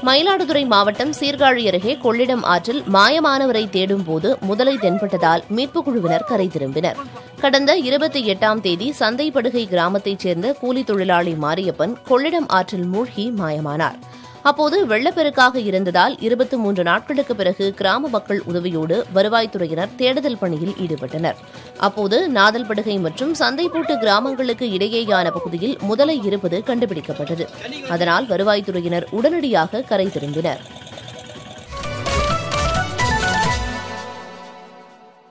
மயிலாடுதுறை மாவட்டம் சீர்காழி அருகே கொள்ளிடம் ஆற்றில் மாயமானவரை தேடும் போது முதலை தென்பட்டதால் மீட்புக் குழுவினர் கரை திரும்பினர் கடந்த இருபத்தி எட்டாம் தேதி சந்தைப்படுகை கிராமத்தைச் சேர்ந்த கூலி தொழிலாளி மாரியப்பன் கொள்ளிடம் ஆற்றில் மூழ்கி மாயமானார் அப்போது வெள்ளப்பெருக்காக இருந்ததால் இருபத்தி மூன்று நாட்களுக்கு பிறகு கிராம மக்கள் உதவியோடு வருவாய்த்துறையினர் தேடுதல் பணியில் ஈடுபட்டனர் அப்போது நாதல்படுகை மற்றும் சந்தைப்பூட்டு கிராமங்களுக்கு இடையேயான பகுதியில் முதலை இருப்பது கண்டுபிடிக்கப்பட்டது அதனால் வருவாய்த்துறையினர் உடனடியாக கரை திரும்பினர்